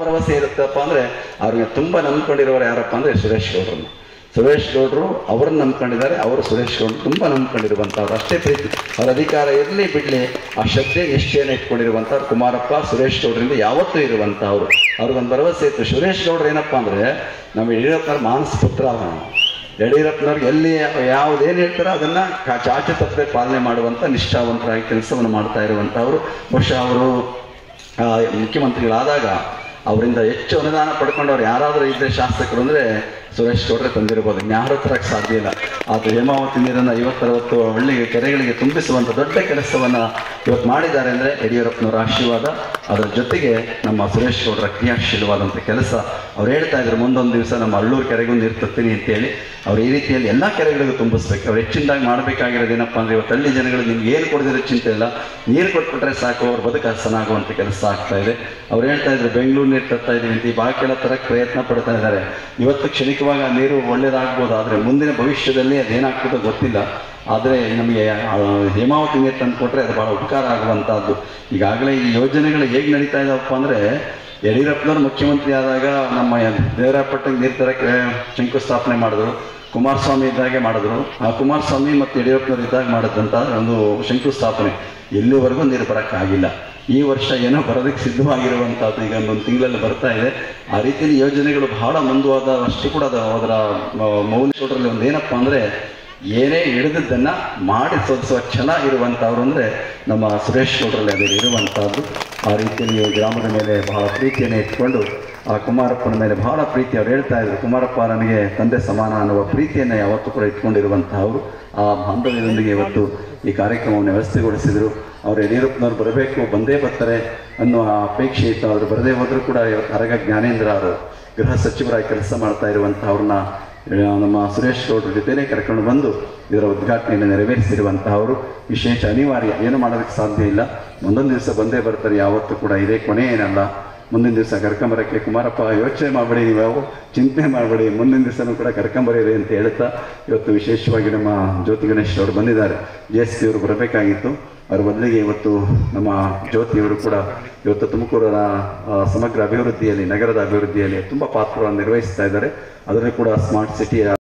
ಭರವಸೆ ಇರುತ್ತಪ್ಪ ಅಂದ್ರೆ ಅವ್ರಿಗೆ ತುಂಬಾ ನಂಬ್ಕೊಂಡಿರೋರು ಯಾರಪ್ಪ ಅಂದ್ರೆ ಸುರೇಶ್ ಗೌಡ್ರನ್ನ ಸುರೇಶ್ ಗೌಡರು ಅವ್ರನ್ನ ನಂಬ್ಕೊಂಡಿದ್ದಾರೆ ಅವರು ಸುರೇಶ್ ಗೌಡ್ರು ತುಂಬ ನಂಬ್ಕೊಂಡಿರುವಂಥವ್ರು ಅಷ್ಟೇ ಪ್ರೀತಿ ಅವ್ರ ಅಧಿಕಾರ ಇರಲಿ ಬಿಡಲಿ ಆ ಶ್ರದ್ಧೆ ನಿಷ್ಠೆಯನ್ನು ಇಟ್ಕೊಂಡಿರುವಂಥವ್ರು ಕುಮಾರಪ್ಪ ಸುರೇಶ್ ಗೌಡ್ರಿಂದ ಯಾವತ್ತೂ ಇರುವಂಥವ್ರು ಅವ್ರಿಗೊಂದು ಭರವಸೆ ಇತ್ತು ಸುರೇಶ್ ಗೌಡ್ರು ಏನಪ್ಪ ಅಂದರೆ ನಮ್ಮ ಯಡಿಯೂರಪ್ಪನವ್ರ ಮಾನಸ ಪುತ್ರ ಅವನು ಯಡಿಯೂರಪ್ಪನವ್ರಿಗೆ ಎಲ್ಲಿ ಯಾವುದೇನು ಹೇಳ್ತಾರೋ ಅದನ್ನು ಚಾಚು ತಪ್ಪದೆ ಪಾಲನೆ ಮಾಡುವಂಥ ನಿಷ್ಠಾವಂತರಾಗಿ ಕೆಲಸವನ್ನು ಮಾಡ್ತಾ ಇರುವಂಥವ್ರು ಬಹುಶಃ ಅವರು ಆ, ಮುಖ್ಯಮಂತ್ರಿಗಳಾದಾಗ ಅವರಿಂದ ಹೆಚ್ಚು ಅನುದಾನ ಪಡ್ಕೊಂಡವ್ರು ಯಾರಾದರೂ ಇದ್ದರೆ ಶಾಸಕರು ಅಂದರೆ ಸುರೇಶ್ ಗೌಡ್ರೆ ತಂದಿರ್ಬೋದು ಇನ್ಯಾರು ತರಕ್ಕೆ ಸಾಧ್ಯ ಇಲ್ಲ ಅದು ಹೇಮಾವತಿ ನೀರನ್ನು ಐವತ್ತರವತ್ತು ಹಳ್ಳಿ ಕೆರೆಗಳಿಗೆ ತುಂಬಿಸುವಂಥ ದೊಡ್ಡ ಕೆಲಸವನ್ನು ಇವತ್ತು ಮಾಡಿದ್ದಾರೆ ಅಂದರೆ ಯಡಿಯೂರಪ್ಪನವರ ಆಶೀರ್ವಾದ ಅದರ ಜೊತೆಗೆ ನಮ್ಮ ಸುರೇಶ್ ಗೌಡರ ಕ್ರಿಯಾಶೀಲವಾದಂಥ ಕೆಲಸ ಅವ್ರು ಹೇಳ್ತಾ ಇದ್ರು ಮುಂದೊಂದು ದಿವಸ ನಮ್ಮ ಹಳ್ಳೂರು ಕೆರೆಗೂ ನೀರು ತರ್ತೀನಿ ಅಂತೇಳಿ ಅವ್ರು ಈ ರೀತಿಯಲ್ಲಿ ಎಲ್ಲ ಕೆರೆಗಳಿಗೂ ತುಂಬಿಸ್ಬೇಕು ಅವ್ರು ಹೆಚ್ಚಿನದಾಗಿ ಮಾಡಬೇಕಾಗಿರೋದು ಏನಪ್ಪ ಅಂದರೆ ಇವತ್ತು ಹಳ್ಳಿ ಜನಗಳು ನಿಮ್ಗೆ ಏನು ಕೊಡದಿರೋ ಚಿಂತೆ ಇಲ್ಲ ನೀರು ಕೊಟ್ಬಿಟ್ರೆ ಸಾಕು ಅವ್ರ ಬದುಕು ಹಸನಾಗುವಂಥ ಕೆಲಸ ಆಗ್ತಾ ಇದೆ ಅವ್ರು ಹೇಳ್ತಾ ಇದ್ರು ಬೆಂಗಳೂರು ನೀರು ತರ್ತಾ ಇದೀವಿ ಅಂತ ಈ ಬಾಕಿಲ್ಲ ತರಕ್ಕೆ ಪ್ರಯತ್ನ ಪಡ್ತಾ ಇದ್ದಾರೆ ಇವತ್ತು ಕ್ಷಣಿಕವಾಗಿ ಆ ನೀರು ಒಳ್ಳೇದಾಗ್ಬೋದು ಆದರೆ ಮುಂದಿನ ಭವಿಷ್ಯದಲ್ಲಿ ಅದೇನಾಗ್ತದೋ ಗೊತ್ತಿಲ್ಲ ಆದರೆ ನಮಗೆ ಆ ಹೇಮಾವತಿ ನೀರು ತಂದು ಕೊಟ್ಟರೆ ಅದು ಭಾಳ ಉಪಕಾರ ಆಗುವಂಥದ್ದು ಈಗಾಗಲೇ ಈ ಯೋಜನೆಗಳು ಹೇಗೆ ನಡೀತಾ ಇದಾವಪ್ಪ ಅಂದರೆ ಯಡಿಯೂರಪ್ಪನವ್ರು ಮುಖ್ಯಮಂತ್ರಿ ಆದಾಗ ನಮ್ಮ ದೇವರಾಪಟ್ಟಣಕ್ಕೆ ನೀರು ತರಕ್ಕೆ ಶಂಕುಸ್ಥಾಪನೆ ಮಾಡಿದ್ರು ಕುಮಾರಸ್ವಾಮಿ ಇದ್ದಾಗೆ ಮಾಡಿದ್ರು ಆ ಕುಮಾರಸ್ವಾಮಿ ಮತ್ತು ಯಡಿಯೂರಪ್ಪನವ್ರು ಇದ್ದಾಗ ಮಾಡಿದಂಥ ಒಂದು ಶಂಕುಸ್ಥಾಪನೆ ಎಲ್ಲಿವರೆಗೂ ನೀರು ಬರೋಕ್ಕಾಗಿಲ್ಲ ಈ ವರ್ಷ ಏನೋ ಬರೋದಕ್ಕೆ ಸಿದ್ಧವಾಗಿರುವಂಥದ್ದು ಈಗ ಒಂದು ತಿಂಗಳಲ್ಲಿ ಬರ್ತಾ ಇದೆ ಆ ರೀತಿಯಲ್ಲಿ ಯೋಜನೆಗಳು ಬಹಳ ಮುಂದುವಾದ ಅಷ್ಟು ಕೂಡ ಅದು ಅದರ ಮೌಲ್ಯಗಳಲ್ಲಿ ಒಂದು ಏನಪ್ಪ ಅಂದರೆ ಏನೇ ಹಿಡಿದದ್ದನ್ನು ಮಾಡಿ ತೋರಿಸುವ ಛಲ ಇರುವಂಥವ್ರು ಅಂದರೆ ನಮ್ಮ ಸುರೇಶ್ ಗೌಡರಲ್ಲಿ ಅದು ಇರುವಂಥದ್ದು ಆ ರೀತಿಯಲ್ಲಿ ಗ್ರಾಮದ ಮೇಲೆ ಬಹಳ ಪ್ರೀತಿಯನ್ನು ಇಟ್ಕೊಂಡು ಆ ಕುಮಾರಪ್ಪನ ಮೇಲೆ ಬಹಳ ಪ್ರೀತಿ ಅವ್ರು ಹೇಳ್ತಾ ಇದ್ರು ಕುಮಾರಪ್ಪ ನನಗೆ ತಂದೆ ಸಮಾನ ಅನ್ನುವ ಪ್ರೀತಿಯನ್ನು ಯಾವತ್ತೂ ಕೂಡ ಇಟ್ಕೊಂಡಿರುವಂತಹವರು ಆ ಬಾಂಧವ್ಯದೊಂದಿಗೆ ಇವತ್ತು ಈ ಕಾರ್ಯಕ್ರಮವನ್ನು ವ್ಯವಸ್ಥೆಗೊಳಿಸಿದರು ಅವರು ಯಡಿಯೂರಪ್ಪನವ್ರು ಬರಬೇಕು ಬಂದೇ ಬರ್ತಾರೆ ಅನ್ನುವ ಅಪೇಕ್ಷೆ ಇತ್ತು ಅವರು ಬರದೇ ಹೋದರೂ ಕೂಡ ಇವತ್ತು ಅರಗ ಜ್ಞಾನೇಂದ್ರ ಅವರು ಗೃಹ ಸಚಿವರಾಗಿ ಕೆಲಸ ಮಾಡ್ತಾ ಇರುವಂಥವ್ರನ್ನ ಆ, ನಮ್ಮ ಸುರೇಶ್ ಗೌಡ್ರ ಜೊತೆನೇ ಕರ್ಕೊಂಡು ಬಂದು ಇದರ ಉದ್ಘಾಟನೆಯನ್ನು ನೆರವೇರಿಸಿರುವಂತಹವರು ವಿಶೇಷ ಅನಿವಾರ್ಯ ಏನು ಮಾಡೋದಕ್ಕೆ ಸಾಧ್ಯ ಇಲ್ಲ ಮುಂದೊಂದು ದಿವಸ ಬಂದೇ ಬರ್ತಾರೆ ಯಾವತ್ತೂ ಕೂಡ ಇದೇ ಕೊನೆ ಏನಲ್ಲ ಮುಂದಿನ ದಿವಸ ಕರ್ಕೊಂಬರಕ್ಕೆ ಕುಮಾರಪ್ಪ ಯೋಚನೆ ಮಾಡಬೇಡಿ ನೀವು ಯಾವ ಚಿಂತೆ ಮಾಡಬೇಡಿ ಮುಂದಿನ ದಿವಸನೂ ಕೂಡ ಕರ್ಕೊಂಬರೀರಿ ಅಂತ ಹೇಳ್ತಾ ಇವತ್ತು ವಿಶೇಷವಾಗಿ ನಮ್ಮ ಜ್ಯೋತಿ ಗಣೇಶ್ ಅವರು ಬಂದಿದ್ದಾರೆ ಜೆ ಎಸ್ ಪಿ ಅವರು ಬರಬೇಕಾಗಿತ್ತು ಅವ್ರ ಬದಲಿಗೆ ಇವತ್ತು ನಮ್ಮ ಜ್ಯೋತಿಯವರು ಕೂಡ ಇವತ್ತು ತುಮಕೂರಿನ ಆ, ಸಮಗ್ರ ಅಭಿವೃದ್ಧಿಯಲ್ಲಿ ನಗರದ ಅಭಿವೃದ್ಧಿಯಲ್ಲಿ ತುಂಬ ಪಾತ್ರವನ್ನು ನಿರ್ವಹಿಸ್ತಾ ಇದ್ದಾರೆ ಅದರಲ್ಲಿ ಕೂಡ ಸ್ಮಾರ್ಟ್ ಸಿಟಿ